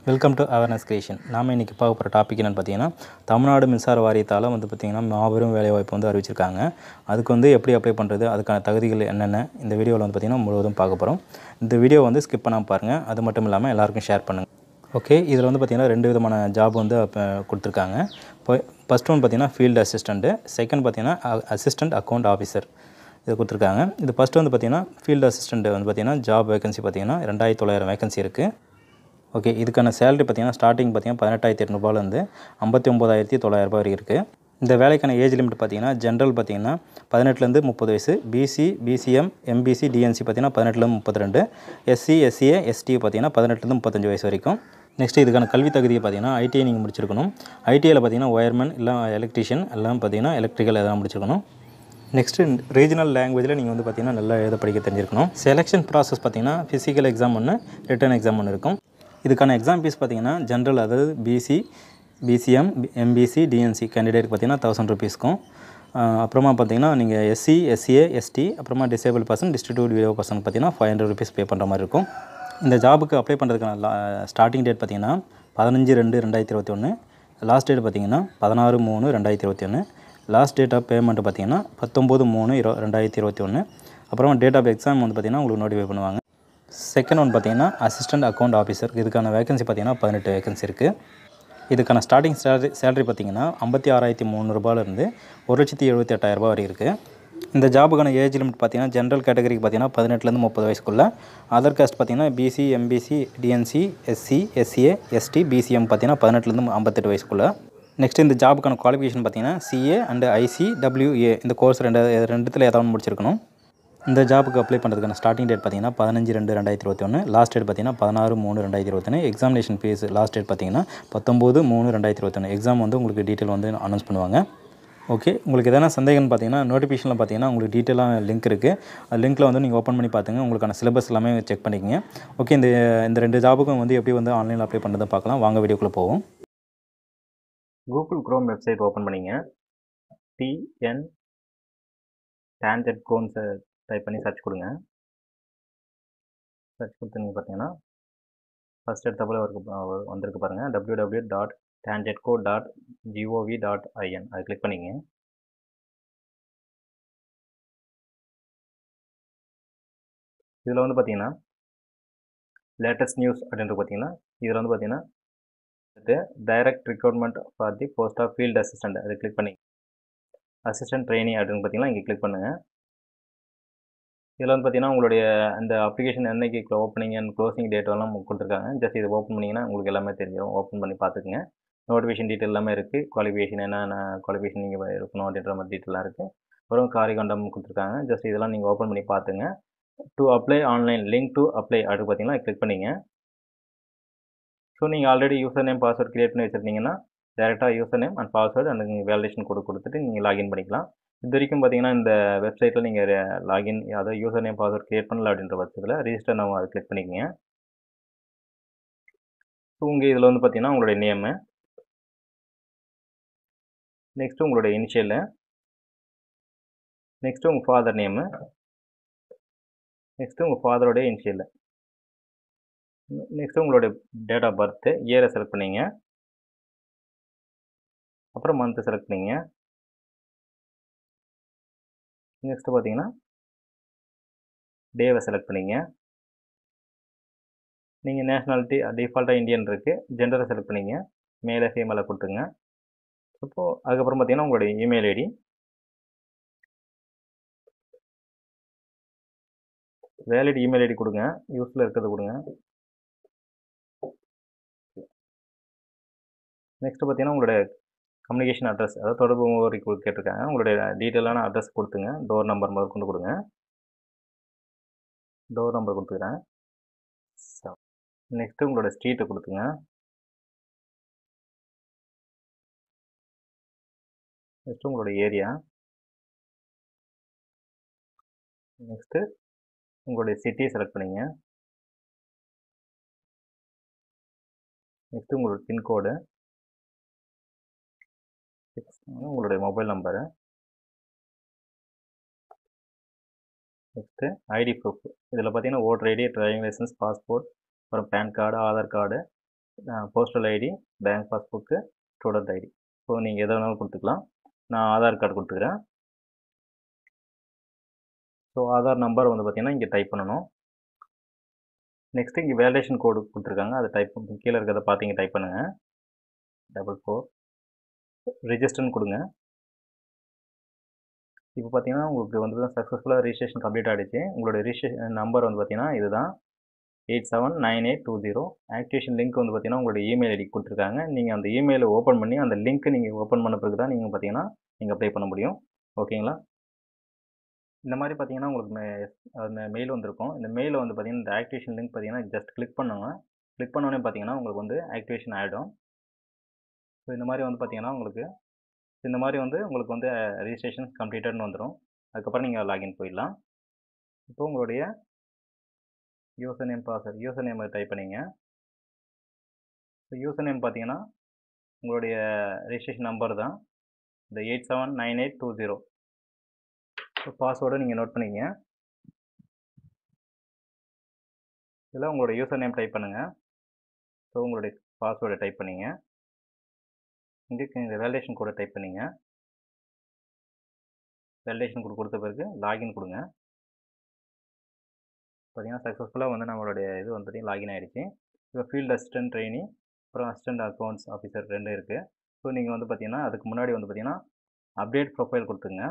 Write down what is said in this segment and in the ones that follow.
welcome to awareness creation நாம் இன்றைக்கி பார்க்க போகிற டாபிக் என்னென்னு பார்த்தீங்கன்னா தமிழ்நாடு மின்சார வாரியத்தால் வந்து பார்த்திங்கன்னா மாபெரும் வேலைவாய்ப்பு வந்து அறிவிச்சிருக்காங்க அதுக்கு வந்து எப்படி அப்ளை பண்ணுறது அதுக்கான தகுதிகள் என்னென்ன இந்த வீடியோவில் வந்து பார்த்திங்கன்னா முழுவதும் பார்க்க போகிறோம் இந்த வீடியோ வந்து ஸ்கிப் பண்ணாமல் பாருங்கள் அது மட்டும் இல்லாமல் எல்லாருக்கும் ஷேர் பண்ணுங்கள் ஓகே இதில் வந்து பார்த்திங்கன்னா ரெண்டு விதமான ஜாப் வந்து அப்போ கொடுத்துருக்காங்க இப்போ ஃபஸ்ட் ஒன் பார்த்திங்கன்னா ஃபீல்டு அசிஸ்டண்ட்டு செகண்ட் பார்த்திங்கன்னா அசிஸ்டண்ட் அக்கௌண்ட் ஆஃபீஸர் இது கொடுத்துருக்காங்க இது ஃபஸ்ட்டு வந்து பார்த்திங்கன்னா ஃபீல்டு அசிஸ்டண்ட் வந்து பார்த்திங்கன்னா ஜாப் வேகன்சி பார்த்திங்கன்னா ரெண்டாயிரத்தி தொள்ளாயிரம் வேகன்சி இருக்குது ஓகே இதுக்கான சேலரி பார்த்தீங்கன்னா ஸ்டார்டிங் பார்த்தீங்கன்னா பதினெட்டாயிரத்தி எட்நூறுபாலேருந்து ஐம்பத்தி ஒம்பதாயிரத்தி தொள்ளாயிரரூபா வரைக்கும் இருக்குது இந்த வேலைக்கான ஏஜ் லிமிட் பார்த்தீங்கன்னா ஜென்ரல் பார்த்தீங்கன்னா பதினெட்டுலேருந்து முப்பது வயசு பிசி பிசிஎம் எம்பிசி டிஎன்சி பார்த்தீங்கன்னா பதினெட்டுலேருந்து முப்பத்தி ரெண்டு எஸ்சி எஸ்சிஏ எஸ்டி பார்த்தீங்கன்னா பதினெட்டுலேருந்து முப்பத்தஞ்சு வயசு வரைக்கும் நெக்ஸ்ட் இதுக்கான கல்வி தகுதியை பார்த்தீங்கன்னா ஐடிஐ நீங்கள் முடிச்சிருக்கணும் ஐடிஐயில் பார்த்தீங்கன்னா ஒயர்மேன் இல்லை எலக்ட்ரிஷியன் எல்லாம் பார்த்தீங்கன்னா எலக்ட்ரிக்கல் எதெல்லாம் முடிச்சிருக்கணும் நெக்ஸ்ட்டு ரீஜனல் லாங்குவேஜில் நீங்கள் வந்து பார்த்தீங்கன்னா நல்லா எழுத படிக்க தெரிஞ்சிருக்கணும் செலெக்ஷன் ப்ராசஸ் பார்த்தீங்கன்னா ஃபிசிக்கல் எக்ஸாம் ஒன்று ரிட்டன் எக்ஸாம் ஒன்று இருக்கும் இதுக்கான எக்ஸாம் ஃபீஸ் பார்த்தீங்கன்னா ஜென்ரல் அதாவது BC BCM MBC DNC candidate பார்த்தீங்கன்னா தௌசண்ட் ருபீஸ்க்கும் அப்புறமா பார்த்தீங்கன்னா நீங்கள் எஸ்சி எஸ்சிஏ எஸ்டி அப்புறமா disable person distribute widow person பார்த்தீங்கன்னா ஃபைவ் ஹண்ட்ரட் ருபீஸ் பே பண்ணுற மாதிரி இருக்கும் இந்த ஜாபுக்கு அப்ளை பண்ணுறதுக்கான ஸ்டார்டிங் டேட் பார்த்தீங்கன்னா பதினஞ்சு ரெண்டு ரெண்டாயிரத்தி இருபத்தி ஒன்று லாஸ்ட் டேட் பார்த்தீங்கன்னா பதினாறு மூணு ரெண்டாயிரத்தி இருபத்தி ஒன்று லாஸ்ட் டேட் ஆஃப் பேமெண்ட் பார்த்தீங்கன்னா பத்தொம்போது மூணு இரு ரெண்டாயிரத்தி இருபத்தி ஒன்று அப்புறமா டேட் ஆஃப் எக்ஸாம் வந்து பார்த்தீங்கன்னா உங்களுக்கு நோட்டிஃபை பண்ணுவாங்க செகண்ட் ஒன் பார்த்தீங்கன்னா அசிஸ்டன்ட் அக்கௌண்ட் ஆஃபீஸர் இதுக்கான வேகன்சி பார்த்தீங்கன்னா பதினெட்டு வேகன்சி இருக்குது இதுக்கான ஸ்டார்டிங் சேலரி சேலரி பார்த்தீங்கன்னா ஐம்பத்தி ஆறாயிரத்தி முந்நூறுபாலேருந்து ஒரு லட்சத்தி எழுபத்தி எட்டாயிரரூபா வரை இருக்குது இந்த ஜாபுக்கான ஏஜ் லிமிட் பார்த்தீங்கன்னா ஜென்ரல் கேட்டகரிக்கு பார்த்தீங்கன்னா பதினெட்டுலேருந்து முப்பது வயசுக்குள்ள அதர் காஸ்ட் பார்த்தீங்கன்னா BC MBC DNC SC SCA ST BCM பார்த்தீங்கன்னா பதினெட்டுலேருந்து ஐம்பத்தெட்டு வயசுக்குள்ள நெக்ஸ்ட் இந்த ஜாபுக்கான குவாலிஃபிகேஷன் பார்த்தீங்கன்னா சிஏ அண்டு ஐசி டபிள்யூஏ இந்த கோர்ஸ் ரெண்டு ரெண்டுத்தில் ஏதாவது முடிச்சிருக்கணும் இந்த ஜாபுக்கு அப்ளை பண்ணுறதுக்கான ஸ்டார்டிங் டேட் பார்த்தீங்கன்னா பதினஞ்சு ரெண்டு ரெண்டாயிரத்தி இருபத்தி ஒன்று லாஸ்ட் டேட் பார்த்தீங்கன்னா பதினாறு மூணு ரெண்டாயிரத்தி இருபத்தொன்று எக்ஸாமினேஷன் ஃபீஸ் லாஸ்ட் டேட் பார்த்தீங்கன்னா பத்தொம்போது மூணு ரெண்டாயிரத்தி இருபத்தொன்று எக்ஸாம் வந்து உங்களுக்கு டீட்டெயில் வந்து அனௌன்ஸ் பண்ணுவாங்க ஓகே உங்களுக்கு எதனா சந்தேகம்னு பார்த்தீங்கன்னா நோட்டிஃபிகேஷனில் பார்த்தீங்கன்னா உங்களுக்கு டீட்டெயிலாக லிங்க் இருக்குது அந்த லிங்க்கில் வந்து நீங்கள் ஓப்பன் பண்ணி பார்த்துங்க உங்களுக்கான சிலபஸ் எல்லாமே செக் பண்ணிக்கங்க ஓகே இந்த இந்த ரெண்டு ஜாபுக்கும் வந்து எப்படி வந்து ஆன்லைனில் அப்ளை பண்ணுறதை பார்க்கலாம் வாங்க வீடியோக்குள்ளே போவோம் கூகுள் க்ரோம் வெப்சைட் ஓப்பன் பண்ணிங்க டிஎன் டேஞ்சட் கோன்ஸை டைப் பண்ணி சர்ச் கொடுங்க சர்ச் கொடுத்தீங்க பார்த்தீங்கன்னா ஃபஸ்ட் எடுத்தப்போல ஒரு வந்திருக்கு பாருங்கள் W W dot Tangedco dot GOV dot IN அதை கிளிக் பண்ணிங்க இதில் வந்து பார்த்தீங்கன்னா லேட்டஸ்ட் நியூஸ் அப்படின்றது பார்த்தீங்கன்னா இதில் வந்து பார்த்தீங்கன்னா direct recruitment for the post of field assistant அதை கிளிக் பண்ணி அசிஸ்டன்ட் ட்ரைனிங் அப்படின்னு பார்த்தீங்கன்னா இங்கே கிளிக் பண்ணுங்கள் இதில் வந்து பார்த்தீங்கன்னா உங்களுடைய அந்த அப்ளிகேஷன் என்னைக்கு ஓப்பனிங் அண்ட் க்ளோசிங் டேட் எல்லாம் கொடுத்துருக்காங்க ஜஸ்ட் இதை ஓப்பன் பண்ணிங்கன்னா உங்களுக்கு எல்லாமே தெரிஞ்சிடும் ஓப்பன் பண்ணி பார்த்துக்குங்க நோட்டிஃபிகேஷன் டீட்டெயில் எல்லாமே இருக்குது குவாலிஃபிகேஷன் என்னென்ன குவாலிஃபிகேஷன் நீங்கள் இருக்கணும் அப்படின்ற மாதிரி டீட்டெயிலாக இருக்குது அப்புறம் காரிகண்டம் கொடுத்துருக்காங்க ஜஸ்ட் இதெல்லாம் நீங்கள் ஓப்பன் பண்ணி பார்த்துங்க to apply online link to apply அப்படி பார்த்தீங்கன்னா கிளிக் பண்ணிங்க ஸோ நீங்கள் already user name password create பண்ணி வச்சுருந்தீங்கன்னா டேரெக்டாக user name and password and நீங்கள் வேலிடேஷன் கோடு கொடுத்துட்டு நீங்கள் லாகின் பண்ணிக்கலாம் இது வரைக்கும் பார்த்தீங்கன்னா இந்த வெப்சைட்டில் நீங்கள் லாகின் அதாவது யூசர் நேம் பாஸ்வேர்ட் க்ரியேட் பண்ணல அப்படின்ற பட்சத்தில் ரிஜிஸ்டர் நம்ம அதை கிளிக் பண்ணிக்கோங்க ஸோ உங்கள் இதில் வந்து பார்த்தீங்கன்னா உங்களுடைய நேமு நெக்ஸ்ட்டு உங்களுடைய இனிஷியலு நெக்ஸ்ட்டு உங்கள் ஃபாதர் நேமு நெக்ஸ்ட்டு உங்கள் ஃபாதரோடைய இனிஷியலு நெக்ஸ்ட்டு உங்களுடைய டேட் ஆஃப் பர்த்து இயரை செலக்ட் பண்ணிங்க அப்புறம் மந்த்து செலக்ட் பண்ணிங்க நெக்ஸ்ட்டு பார்த்தீங்கன்னா டேவை செலக்ட் பண்ணிங்க நீங்கள் நேஷ்னாலிட்டி டிஃபால்ட்டாக இந்தியன் இருக்குது ஜெண்டரை செலக்ட் பண்ணிங்க மேலே ஃபீமேலை கொடுத்துங்க இப்போது அதுக்கப்புறம் பார்த்தீங்கன்னா உங்களுடைய email ID valid email ID கொடுங்க யூஸில் இருக்கிறது கொடுங்க நெக்ஸ்ட்டு பார்த்தீங்கன்னா உங்களுடைய கம்யூனிகேஷன் அட்ரஸ் அதாவது தொடர்பு முகவரி கேட்டிருக்காங்க உங்களுடைய டீட்டெயிலான அட்ரஸ் கொடுத்துங்க டோர் நம்பர் முதல் கொண்டு கொடுங்க டோர் நம்பர் கொடுத்துக்கிறேன் நெக்ஸ்ட்டு உங்களோட ஸ்ட்ரீட்டை கொடுத்துங்க நெக்ஸ்ட்டு உங்களோட ஏரியா நெக்ஸ்ட்டு உங்களுடைய சிட்டியை செலக்ட் பண்ணிங்க நெக்ஸ்ட்டு உங்களோட பின்கோடு உங்களுடைய mobile number next ID proof இதில் பார்த்தீங்கன்னா voter ID driving licence passport அப்புறம் PAN card Aadhaar card postal ID bank passbook student ID so நீங்கள் எதை வேணாலும் கொடுத்துக்கலாம் நான் ஆதார் கார்டு கொடுத்துக்கிறேன் ஸோ ஆதார் நம்பர் வந்து பார்த்தீங்கன்னா இங்கே டைப் பண்ணணும் நெக்ஸ்ட்டு இங்கே வேலிடேஷன் கோடு கொடுத்துருக்காங்க அதை டைப் கீழே இருக்கிறத பார்த்தீங்க டைப் பண்ணுங்கள் டபுள் ஃபோர் ரிஜிஸ்டர்னு கொடுங்க இப்போ பார்த்தீங்கன்னா உங்களுக்கு வந்து சக்ஸஸ்ஃபுல்லாக ரிஜிஸ்ட்ரேஷன் கம்ப்ளீட் ஆகிடுச்சு உங்களோட ரிஜிஸ்ட்ரேஷன் நம்பர் வந்து பார்த்தீங்கன்னா இதுதான் eight seven nine eight two zero activation link வந்து பார்த்தீங்கன்னா உங்களோட இமெயில் ஐடி கொடுத்துருக்காங்க நீங்கள் அந்த இமெயிலை ஓப்பன் பண்ணி அந்த லிங்க்கை நீங்கள் ஓப்பன் பண்ண பிறகு தான் நீங்கள் பார்த்தீங்கன்னா நீங்கள் அப்ளை பண்ண முடியும் ஓகேங்களா இந்த மாதிரி பார்த்தீங்கன்னா உங்களுக்கு மெ அந்த மெயில் வந்திருக்கும் இந்த மெயிலில் வந்து பார்த்தீங்கன்னா இந்த ஆக்டிவேஷன் லிங்க் பார்த்தீங்கன்னா ஜஸ்ட் கிளிக் பண்ணுங்க கிளிக் பண்ணோடனே பார்த்தீங்கன்னா உங்களுக்கு வந்து ஆக்டிவேஷன் ஆகிடும் ஸோ இந்த மாதிரி வந்து பார்த்தீங்கன்னா உங்களுக்கு இந்த மாதிரி வந்து உங்களுக்கு வந்து ரிஜிஸ்ட்ரேஷன் கம்ப்ளீட்டட்னு வந்துடும் அதுக்கப்புறம் நீங்கள் லாகின் போயிடலாம் இப்போ உங்களுடைய user name password user name type பண்ணிங்க ஸோ யூசர் நேம் பார்த்தீங்கன்னா உங்களுடைய ரிஜிஸ்ட்ரேஷன் நம்பர் தான் இந்த eight seven nine eight two zero so பாஸ்வேர்டை நீங்கள் நோட் பண்ணிங்க இதில் உங்களோட யூசர் நேம் டைப் பண்ணுங்கள் ஸோ உங்களுடைய பாஸ்வேர்டை டைப் பண்ணிங்க இங்கே இந்த வேலிடேஷன் கோடை டைப் பண்ணிங்க வேலிடேஷன் கோட் கொடுத்த பிறகு லாகின் கொடுங்க பார்த்தீங்கன்னா சக்ஸஸ்ஃபுல்லாக வந்து நம்மளுடைய இது வந்து லாகின் ஆகிடுச்சு இப்போ ஃபீல்டு அசிஸ்டன்ட் ட்ரெயினி அப்புறம் அசிஸ்டன்ட் அக்கௌண்ட்ஸ் ஆஃபீஸர் ரெண்டு இருக்குது ஸோ நீங்கள் வந்து பார்த்தீங்கன்னா அதுக்கு முன்னாடி வந்து பார்த்தீங்கன்னா அப்டேட் ப்ரொஃபைல் கொடுத்துங்க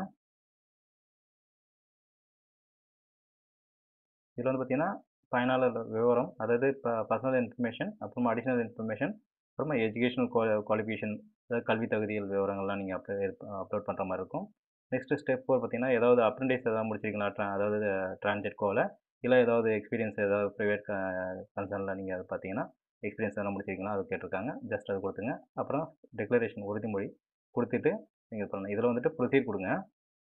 இதில் வந்து பார்த்தீங்கன்னா பயனாளர் விவரம் அதாவது இப்போ பர்சனல் இன்ஃபர்மேஷன் அப்புறமா அடிஷ்னல் இன்ஃபர்மேஷன் அப்புறமா எஜுகேஷனல் குவாலிஃபிகேஷன் அதாவது கல்வி தகுதிகள் விவரங்கள்லாம் நீங்கள் அப்ளை அப்லோட் பண்ணுற மாதிரி இருக்கும் நெக்ஸ்ட்டு ஸ்டெப் ஃபோர் பார்த்தீங்கன்னா ஏதாவது அப்ரெண்டிஸ் ஏதாவது முடிச்சிருக்கீங்களா ட்ரா அதாவது ட்ரான்ஜெட் கோவில் இல்லை ஏதாவது எக்ஸ்பீரியன்ஸ் ஏதாவது ப்ரைவேட் கன்சர்னில் நீங்கள் அது பார்த்தீங்கன்னா எக்ஸ்பீரியன்ஸ் எதனா முடிச்சிருக்கீங்களா அது கேட்டிருக்காங்க ஜஸ்ட் அது கொடுத்துங்க அப்புறம் டெக்ளரேஷன் உறுதிமொழி கொடுத்துட்டு நீங்கள் பண்ணணும் இதில் வந்துட்டு ப்ரொசீட் கொடுங்க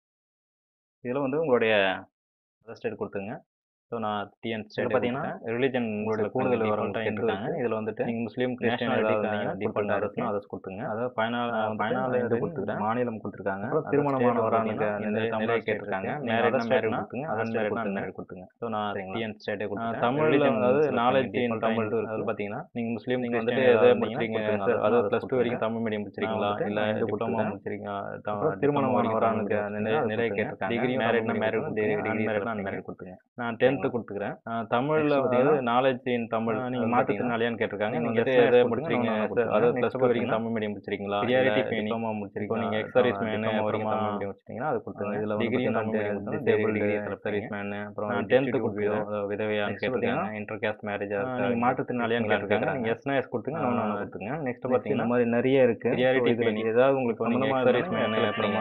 இதில் வந்து உங்களுடைய அதர் ஸ்டேட் கொடுத்துங்க ஸோ நான் டிஎன் ஸ்டேட் பார்த்தீங்கன்னா ரிலிஜன் உங்களுடைய கூடுதல் விவரம் கேட்டிருக்காங்க இதில் வந்துட்டு நீங்கள் முஸ்லீம் கிறிஸ்டியன் ஏதாவது டிஃபால்ட் அரசு அதை கொடுத்துங்க அதாவது பயனாள பயனாளர் இது கொடுத்துருக்கேன் மாநிலம் கொடுத்துருக்காங்க அப்புறம் திருமணமானவரானுக்கு நிலையை கேட்டிருக்காங்க மேரேஜ் மேரேஜ் கொடுத்துங்க அதன் மேரேஜ் மேரேஜ் கொடுத்துங்க ஸோ நான் டிஎன் ஸ்டேட்டே கொடுத்துருக்கேன் தமிழில் அதாவது நாலேஜ் இன் தமிழ் அது பார்த்தீங்கன்னா நீங்கள் முஸ்லீம் நீங்கள் வந்துட்டு எதை முடிச்சிருக்கீங்க அதாவது ப்ளஸ் டூ வரைக்கும் தமிழ் மீடியம் முடிச்சிருக்கீங்களா இல்லை டிப்ளமா முடிச்சிருக்கீங்க திருமணமானவரானுக்கு நிலையை கேட்டிருக்காங்க degree marriage marriage degree marriage அந்த மேரேஜ் கொடுத்துங்க நான் டென்த்து கொடுத்துக்கிறேன் தமிழில் வந்து நாலேஜ் இன் தமிழ் நீங்கள் மாற்றுத்திறனாளியான்னு கேட்டிருக்காங்க நீங்கள் எதை முடிச்சிருக்கீங்க அதாவது ப்ளஸ் டூ வரைக்கும் தமிழ் மீடியம் முடிச்சிருக்கீங்களா ப்ரியாரிட்டி டிப்ளமா முடிச்சிருக்கோம் நீங்கள் எக்ஸர்வீஸ் மேனு அப்புறமா மீடியம் வச்சிருக்கீங்கன்னா அது கொடுத்துங்க இதில் டிகிரி வந்து டிசேபிள் டிகிரி சர்வீஸ் மேனு அப்புறம் டென்த்து கொடுத்துருக்கோம் விதவையான்னு கேட்டிருக்காங்க இன்டர் கேஸ்ட் மேரேஜாக நீங்கள் மாற்றுத்திறனாளியான்னு கேட்டிருக்காங்க நீங்கள் எஸ்னா எஸ் கொடுத்துங்க நோ நோ கொடுத்துங்க நெக்ஸ்ட் பார்த்தீங்கன்னா இந்த மாதிரி நிறைய இருக்குது ப்ரியாரிட்டி இதில் ஏதாவது உங்களுக்கு நீங்கள் எக்ஸர்வீஸ் மேனு அப்புறமா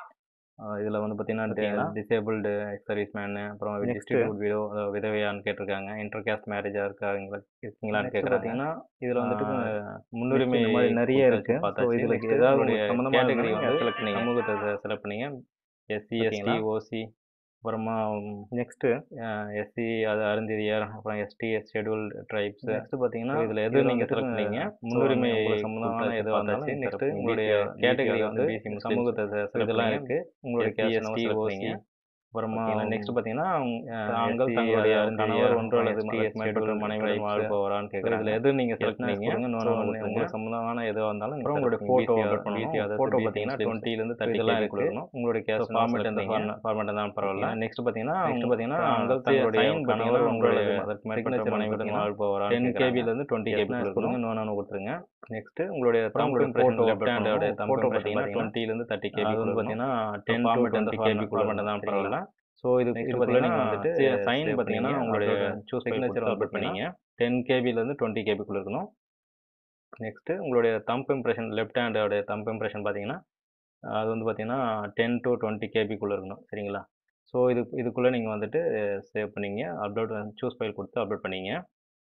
இதில் வந்து பார்த்தீங்கன்னா டிசேபிள்டு சர்வீஸ் மேனு அப்புறம் டிஸ்ட்ரிபியூட் விடோ விதவையான்னு கேட்டிருக்காங்க இன்டர் கேஸ்ட் மேரேஜாக இருக்காங்களா இருக்கீங்களான்னு கேட்குறாங்கன்னா இதில் வந்துட்டு முன்னுரிமை மாதிரி நிறைய இருக்கு பார்த்தா இதில் ஏதாவது கேட்டகரி வந்து செலக்ட் பண்ணி சமூகத்தை செலக்ட் பண்ணீங்க எஸ்சி எஸ்டி ஓசி அப்புறமா நெக்ஸ்ட்டு எஸ்சி அது அருந்ததியார் அப்புறம் எஸ்டி ஷெடியூல் ட்ரைப்ஸ் நெக்ஸ்ட் பார்த்தீங்கன்னா இதில் எது நீங்கள் செலக்ட் பண்ணீங்க முன்னுரிமை சம்மந்தமான எது வந்தாச்சு நெக்ஸ்ட் உங்களுடைய கேட்டகரி வந்து சமூகத்தை இதெல்லாம் இருக்குது உங்களுடைய எஸ்டி ஓசி அப்புறமா நெக்ஸ்ட் பார்த்தீங்கன்னா ஆண்கள் தங்களுடைய கணவர் ஒன்று அல்லது ஷெடியூல் மனைவி வாழ்பவரான்னு கேட்குறேன் இதில் எது நீங்கள் செலக்ட் பண்ணீங்க உங்களுக்கு சம்மந்தமான எதுவாக இருந்தாலும் அப்புறம் உங்களுடைய ஃபோட்டோ அப்லோட் பண்ணணும் ஃபோட்டோ பார்த்தீங்கன்னா டுவெண்ட்டிலேருந்து தேர்ட்டிலாம் கொடுக்கணும் உங்களுடைய கேஸ் ஃபார்மேட் எந்த ஃபார்மேட் தான் பரவாயில்ல நெக்ஸ்ட் பார்த்தீங்கன்னா நெக்ஸ்ட் பார்த்தீங்கன்னா ஆண்கள் தங்களுடைய கணவர் உங்களுடைய அதற்கு மேற்பட்ட மனைவியுடன் வாழ்பவரா டென் கேபிலேருந்து டுவெண்ட்டி கேபி கொடுக்கணும் இன்னொன்று கொடுத்துருங்க நெக்ஸ்ட் உங்களுடைய தமிழ் ஃபோட்டோ லெஃப்ட் ஹேண்டோட ஃபோட்டோ பார்த்தீங்கன்னா டுவெண்ட்டிலேருந்து தேர்ட்டி கேபி வந்து பார்த்தீங்கன்னா டென் ஃபார்மேட் எந்த கேபிக்குள்ள மட்டும் தான் பரவாயில்ல ஸோ இது இதுக்குள்ளே நீங்கள் வந்துட்டு சைன் பார்த்தீங்கன்னா உங்களுடைய சூஸ் சிக்னேச்சர் அப்லோட் பண்ணீங்க டென் கேபிலேருந்து டுவெண்ட்டி கேபிக்குள்ளே இருக்கணும் நெக்ஸ்ட்டு உங்களுடைய தம்ப் இம்ப்ரெஷன் லெஃப்ட் ஹேண்டோடைய தம்ப் இம்ப்ரெஷன் பார்த்தீங்கன்னா அது வந்து பார்த்தீங்கன்னா டென் டு டுவெண்ட்டி கேபிக்குள்ளே இருக்கணும் சரிங்களா ஸோ இது இதுக்குள்ளே நீங்கள் வந்துட்டு சேவ் பண்ணீங்க அப்லோட் சூஸ் ஃபைல் கொடுத்து அப்லோட் பண்ணீங்க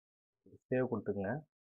சேவ் கொடுத்துக்குங்க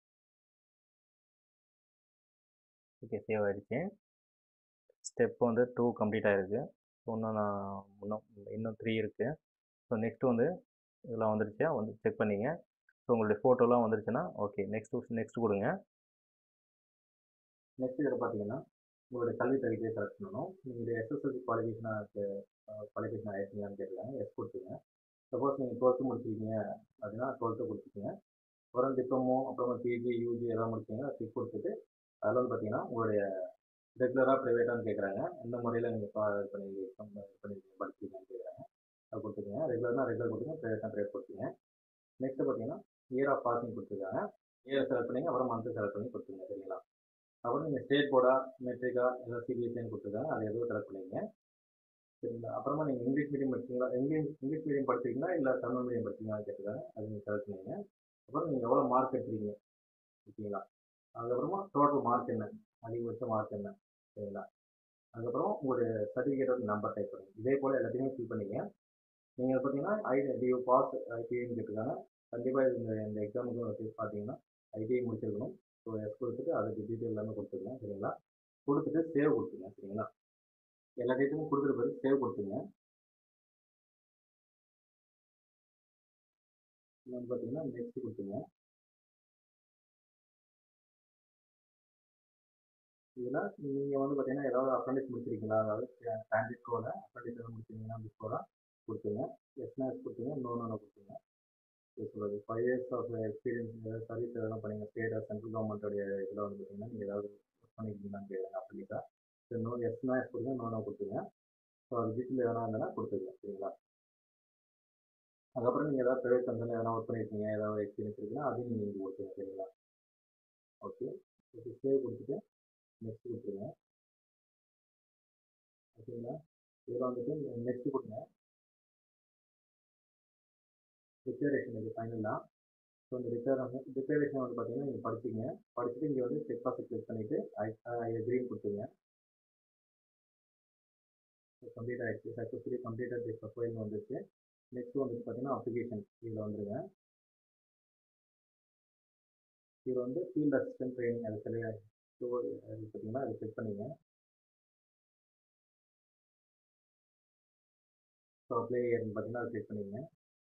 ஓகே சேவ் ஆகிடுச்சு ஸ்டெப் வந்து டூ கம்ப்ளீட் ஆகிருக்கு இன்னும் நான் இன்னும் இன்னும் த்ரீ இருக்குது ஸோ நெக்ஸ்ட்டு வந்து இதெல்லாம் வந்துருச்சா வந்து செக் பண்ணிங்க ஸோ உங்களுடைய ஃபோட்டோலாம் வந்துருச்சுன்னா ஓகே நெக்ஸ்ட்டு நெக்ஸ்ட் கொடுங்க நெக்ஸ்ட் இதில் பார்த்தீங்கன்னா உங்களுடைய கல்வி தகுதியை செலக்ட் பண்ணணும் நீங்கள் எஸ்எஸ்எல்சி குவாலிஃபிகேஷனாக குவாலிஃபிகேஷன் ஆகிருக்கீங்களான்னு கேட்குறாங்க எஸ் கொடுத்துங்க சப்போஸ் நீங்கள் டுவெல்த்து முடிச்சிருக்கீங்க அப்படின்னா டுவெல்த்து கொடுத்துருங்க அப்புறம் டிப்ளமோ அப்புறமா பிஜி யூஜி எதாவது முடிச்சிங்கன்னா டிக் கொடுத்துட்டு அதில் வந்து பார்த்தீங்கன்னா உங்களுடைய ரெகுலராக ப்ரைவேட்டானு கேட்குறாங்க எந்த முறையில் நீங்கள் பா இது பண்ணி இது பண்ணி படிச்சிருக்கீங்கன்னு கேட்குறாங்க அது கொடுத்துருங்க ரெகுலர்னா ரெகுலர் கொடுத்துங்க ப்ரைவேட்னா ப்ரைவேட் கொடுத்துங்க நெக்ஸ்ட்டு பார்த்தீங்கன்னா இயர் ஆஃப் பாசிங் கொடுத்துருக்காங்க இயர் செலக்ட் பண்ணிங்க அப்புறம் மந்த்து செலக்ட் பண்ணி கொடுத்துருங்க சரிங்களா அப்புறம் நீங்கள் ஸ்டேட் போர்டா மெட்ரிக்கா ஏதாவது சிபிஎஸ்சின்னு கொடுத்துருக்காங்க அது எதுவும் செலக்ட் பண்ணிங்க சரிங்களா அப்புறமா நீங்கள் இங்கிலீஷ் மீடியம் படிச்சிங்களா இங்கிலீஷ் இங்கிலீஷ் மீடியம் படிச்சிருக்கீங்களா இல்லை தமிழ் மீடியம் படிச்சிங்களான்னு கேட்டுருக்காங்க அது நீங்கள் செலக்ட் பண்ணிங்க அப்புறம் நீங்கள் எவ்வளோ மார்க் எடுத்துருக்கீங்க ஓகேங்களா அதுக்கப்புறமா டோட்டல் மார்க் என்ன அதிகபட்ச மார்க் என்ன சரிங்களா அதுக்கப்புறம் உங்களுடைய சர்டிஃபிகேட்டோட நம்பர் டைப் பண்ணுங்க இதே போல் எல்லாத்தையுமே ஃபில் பண்ணிங்க நீங்கள் பார்த்தீங்கன்னா ஐடி டியூ பாஸ் ஐடிஐன்னு கேட்டிருக்காங்க கண்டிப்பாக இந்த இந்த எக்ஸாமுக்கு பார்த்தீங்கன்னா ஐடிஐ முடிச்சிருக்கணும் ஸோ எஸ் கொடுத்துட்டு அதுக்கு டீட்டெயில் எல்லாமே கொடுத்துருங்க சரிங்களா கொடுத்துட்டு சேவ் கொடுத்துருங்க சரிங்களா எல்லா டீட்டெயிலும் கொடுத்துட்டு பிறகு சேவ் கொடுத்துருங்க இது வந்து பார்த்தீங்கன்னா நெக்ஸ்ட் கொடுத்துருங்க இதில் நீங்கள் வந்து பார்த்தீங்கன்னா ஏதாவது அப்ரண்டிஸ் முடிச்சிருக்கீங்களா அதாவது கேண்டிட் கோல அப்ரண்டிஸ் எதாவது முடிச்சிருக்கீங்கன்னா பிஃபோராக கொடுத்துங்க எஸ்னா எஸ் கொடுத்துங்க நோ நோ கொடுத்துங்க இது சொல்கிறது ஃபைவ் இயர்ஸ் ஆஃப் எக்ஸ்பீரியன்ஸ் ஏதாவது சர்வீஸ் எதாவது பண்ணீங்க ஸ்டேட் சென்ட்ரல் கவர்மெண்ட்டோடைய இதில் வந்து பார்த்தீங்கன்னா நீங்கள் ஏதாவது ஒர்க் பண்ணியிருக்கீங்களான்னு கேட்குறாங்க அப்ரண்டிஸாக சரி நோ எஸ்னா எஸ் கொடுங்க நோ நோ கொடுத்துங்க ஸோ அது டீட்டெயில் எதனா இருந்ததுன்னா கொடுத்துருங்க சரிங்களா அதுக்கப்புறம் நீங்கள் ஏதாவது ப்ரைவேட் கம்பெனியில் எதனா ஒர்க் பண்ணியிருக்கீங்க ஏதாவது எக்ஸ்பீரியன்ஸ் இருக்குன்னா அதையும் நீங்கள் இங்கே கொடுத்துருங்க சரிங்களா ஓகே ஓகே சேவ் கொடுத்துட்டு நெக்ஸ்ட் கொடுத்துருங்க ஓகேங்களா இதில் வந்துட்டு நெக்ஸ்ட் கொடுங்க டிக்ளரேஷன் இது ஃபைனலாக ஸோ இந்த டிக்ளரேஷன் டிக்ளரேஷன் வந்து பார்த்தீங்கன்னா நீங்கள் படிச்சிங்க படிச்சுட்டு இங்கே வந்து செக் பாக்ஸ் கிளிக் பண்ணிவிட்டு ஐ ஐ அக்ரீன் கொடுத்துருங்க கம்ப்ளீட் ஆகிடுச்சு சக்ஸஸ்ஃபுல்லி கம்ப்ளீட்டட் தி ப்ரொஃபைல் வந்துருச்சு நெக்ஸ்ட் வந்துட்டு பார்த்தீங்கன்னா அப்ளிகேஷன் இதில் வந்துருங்க இதில் வந்து ஃபீல்ட் அசிஸ்டன்ட் ட்ரைனிங் அது சரியா ஸோ அது பார்த்தீங்கன்னா அது செக் பண்ணிங்க ஸோ அப்ளை பார்த்தீங்கன்னா அது செக் பண்ணிங்க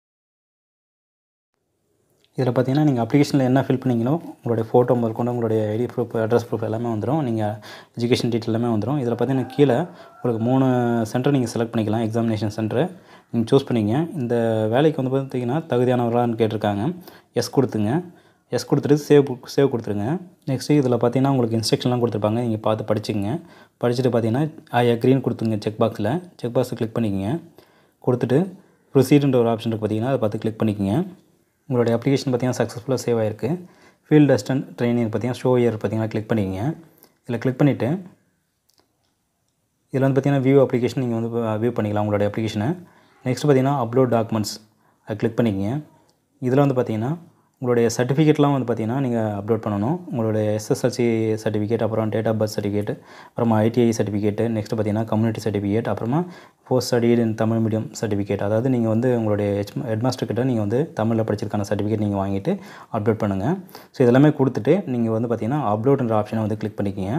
இதில் பார்த்தீங்கன்னா நீங்கள் அப்ளிகேஷனில் என்ன ஃபில் பண்ணீங்களோ உங்களுடைய ஃபோட்டோ முதல் கொண்டு உங்களுடைய ஐடி ப்ரூஃப் அட்ரஸ் ப்ரூஃப் எல்லாமே வந்துடும் நீங்கள் எஜுகேஷன் டீட்டெயில் எல்லாமே வந்துடும் இதில் பார்த்தீங்கன்னா கீழே உங்களுக்கு மூணு சென்டர் நீங்கள் செலக்ட் பண்ணிக்கலாம் எக்ஸாமினேஷன் சென்டர் நீங்கள் சூஸ் பண்ணிங்க இந்த வேலைக்கு வந்து பார்த்தீங்கன்னா தகுதியானவர்களான்னு கேட்டிருக்காங்க எஸ் கொடுத்துங்க எஸ் கொடுத்துட்டு சேவ் சேவ் கொடுத்துருங்க நெக்ஸ்ட்டு இதில் பார்த்தீங்கன்னா உங்களுக்கு இன்ஸ்ட்ரக்ஷன்லாம் கொடுத்துருப்பாங்க நீங்கள் பார்த்து படிச்சுங்க படிச்சுட்டு பார்த்தீங்கன்னா ஐ அக்ரீன் கொடுத்துங்க செக் பாக்ஸில் செக் பாக்ஸை கிளிக் பண்ணிக்கங்க கொடுத்துட்டு ப்ரொசீடுன்ற ஒரு ஆப்ஷன் இருக்குது பார்த்தீங்கன்னா அதை பார்த்து கிளிக் பண்ணிக்கங்க உங்களுடைய அப்ளிகேஷன் பார்த்தீங்கன்னா சக்ஸஸ்ஃபுல்லாக சேவ் ஆயிருக்கு ஃபீல்ட் அசிஸ்டன்ட் ட்ரைனிங் பார்த்தீங்கன்னா ஷோ இயர் பார்த்தீங்கன்னா கிளிக் பண்ணிக்கங்க இதில் கிளிக் பண்ணிவிட்டு இதில் வந்து பார்த்தீங்கன்னா வியூ அப்ளிகேஷன் நீங்கள் வந்து வியூ பண்ணிக்கலாம் உங்களுடைய அப்ளிகேஷனை நெக்ஸ்ட் பார்த்தீங்கன்னா அப்லோட் டாக்குமெண்ட்ஸ் அதை கிளிக் பண்ணிக்கங்க இதில் வந்து பார்த்தீங்கன்னா உங்களுடைய சர்டிஃபிகேட்லாம் வந்து பார்த்தீங்கன்னா நீங்கள் அப்லோட் பண்ணணும் உங்களுடைய எஸ்எஸ்எல்சி சர்டிஃபிகேட் அப்புறம் டேட் ஆஃப் பர்த் சர்டிஃபிகேட் அப்புறமா ஐடிஐ சர்டிஃபிகேட்டு நெக்ஸ்ட் பார்த்தீங்கன்னா கம்யூனிட்டி சர்டிஃபிகேட் அப்புறமா post studied in Tamil medium certificate அதாவது நீங்கள் வந்து உங்களுடைய ஹெச் ஹெட்மாஸ்டர் கிட்ட நீங்கள் வந்து தமிழில் படிச்சிருக்கான சர்டிஃபிகேட் நீங்கள் வாங்கிட்டு அப்லோட் பண்ணுங்கள் ஸோ இதெல்லாமே கொடுத்துட்டு நீங்கள் வந்து பார்த்தீங்கன்னா அப்லோடுன்ற ஆப்ஷனை வந்து கிளிக் பண்ணிக்கிங்க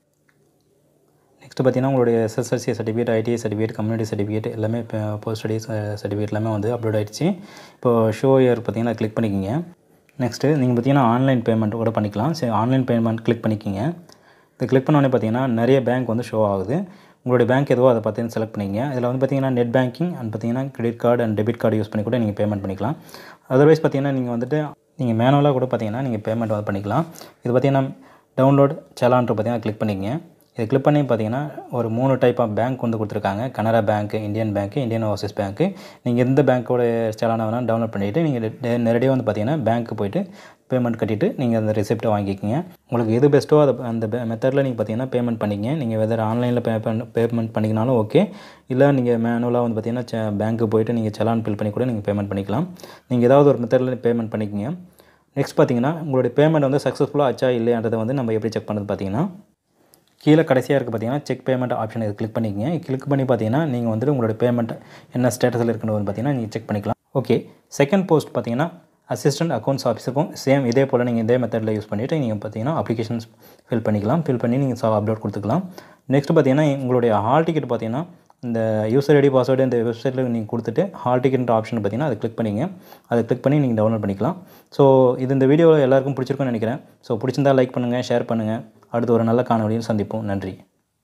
நெக்ஸ்ட் பார்த்தீங்கன்னா உங்களுடைய SSLC certificate ITI certificate community certificate எல்லாமே இப்போ போஸ்ட் ஸ்டடீஸ் சர்டிஃபிகேட் எல்லாமே வந்து அப்லோட் ஆகிடுச்சு இப்போ ஷோ இயர் பார்த்தீங்கன்னா கிளிக் பண்ணிக்கிங்க நெக்ஸ்ட்டு நீங்கள் பார்த்தீங்கன்னா ஆன்லைன் பேமெண்ட் கூட பண்ணிக்கலாம் சரி ஆன்லைன் பேமெண்ட் கிளிக் பண்ணிக்கிங்க இது கிளிக் பண்ணோடனே பார்த்தீங்கன்னா நிறைய பேங்க் வந்து ஷோ ஆகுது உங்களுடைய பேங்க் எதுவோ அதை பார்த்து செலக்ட் பண்ணிங்க இதில் வந்து பார்த்தீங்கன்னா நெட் பேங்கிங் அண்ட் பார்த்தீங்கன்னா credit card and debit card use பண்ணி கூட நீங்கள் பேமெண்ட் பண்ணிக்கலாம் அதர்வைஸ் பார்த்தீங்கன்னா நீங்கள் வந்துட்டு நீங்கள் மேனுவலாக கூட பார்த்தீங்கன்னா நீங்கள் பேமெண்ட் வந்து பண்ணிக்கலாம் இது பார்த்தீங்கன்னா டவுன்லோட் செலான்ட்டு பார்த்தீங்கன்னா கிளிக் பண்ணிக்கங்க இதை கிளிக் பண்ணி பார்த்தீங்கன்னா ஒரு மூணு டைப் ஆஃப் பேங்க் வந்து கொடுத்துருக்காங்க Canara bank Indian bank Indian overseas பேங்க்கு நீங்கள் எந்த பேங்க்கோட செலான வேணால் டவுன்லோட் பண்ணிவிட்டு நீங்கள் நேரடியாக வந்து பார்த்தீங்கன்னா பேங்க்கு போயிட்டு பேமெண்ட் கட்டிட்டு நீங்கள் அந்த ரிசிப்ட்டை வாங்கிக்கிங்க உங்களுக்கு எது பெஸ்ட்டோ அதை அந்த மெத்தடில் நீங்கள் பார்த்தீங்கன்னா பேமெண்ட் பண்ணிங்க நீங்கள் வெதர் ஆன்லைனில் பே பேமெண்ட் பண்ணிக்கினாலும் ஓகே இல்லை நீங்கள் மேனுவலாக வந்து பார்த்தீங்கன்னா பேங்க்கு போயிட்டு நீங்கள் செலான் ஃபில் பண்ணி கூட நீங்கள் பேமெண்ட் பண்ணிக்கலாம் நீங்கள் ஏதாவது ஒரு மெத்தடில் பேமெண்ட் பண்ணிக்கிங்க நெக்ஸ்ட் பார்த்தீங்கன்னா உங்களுடைய பேமெண்ட் வந்து சக்ஸஸ்ஃபுல்லாக ஆச்சா இல்லையான்றதை வந்து நம்ம எப்படி செக் பண்ணுறது பார்த்தீங்கன்னா கீழே கடைசியாக இருக்குது பார்த்தீங்கன்னா செக் பேமெண்ட் ஆப்ஷன் இது கிளிக் பண்ணிக்கங்க கிளிக் பண்ணி பார்த்தீங்கன்னா நீங்கள் வந்துட்டு உங்களோட பேமெண்ட் என்ன ஸ்டேட்டஸில் இருக்குன்னு வந்து பார்த்தீங்கன்னா நீங்கள் செக் பண்ணிக்கலாம் ஓகே செகண்ட் போஸ்ட் பார்த்தீங்கன்னா அசிஸ்டன்ட் அக்கௌண்ட்ஸ் ஆஃபீஸருக்கும் சேம் இதே போல் நீங்கள் இதே மெத்தடில் யூஸ் பண்ணிவிட்டு நீங்கள் பார்த்தீங்கன்னா அப்ளிகேஷன்ஸ் ஃபில் பண்ணிக்கலாம் ஃபில் பண்ணி நீங்கள் அப்லோட் கொடுத்துக்கலாம் நெக்ஸ்ட் பார்த்தீங்கன்னா உங்களுடைய ஹால் டிக்கெட் பார்த்தீங்கன்னா இந்த யூசர் ஐடி பாஸ்வேர்டு இந்த வெப்சைட்டில் நீங்கள் கொடுத்துட்டு ஹால் டிக்கெட்ன்ற ஆப்ஷன் பார்த்தீங்கன்னா அதை கிளிக் பண்ணிங்க அதை கிளிக் பண்ணி நீங்கள் டவுன்லோட் பண்ணிக்கலாம் ஸோ இது இந்த வீடியோவில் எல்லாருக்கும் பிடிச்சிருக்குன்னு நினைக்கிறேன் ஸோ பிடிச்சிருந்தா லைக் பண்ணுங்கள் ஷேர் பண்ணுங்கள் அடுத்து ஒரு நல்ல காணொலியில் சந்திப்போம் நன்றி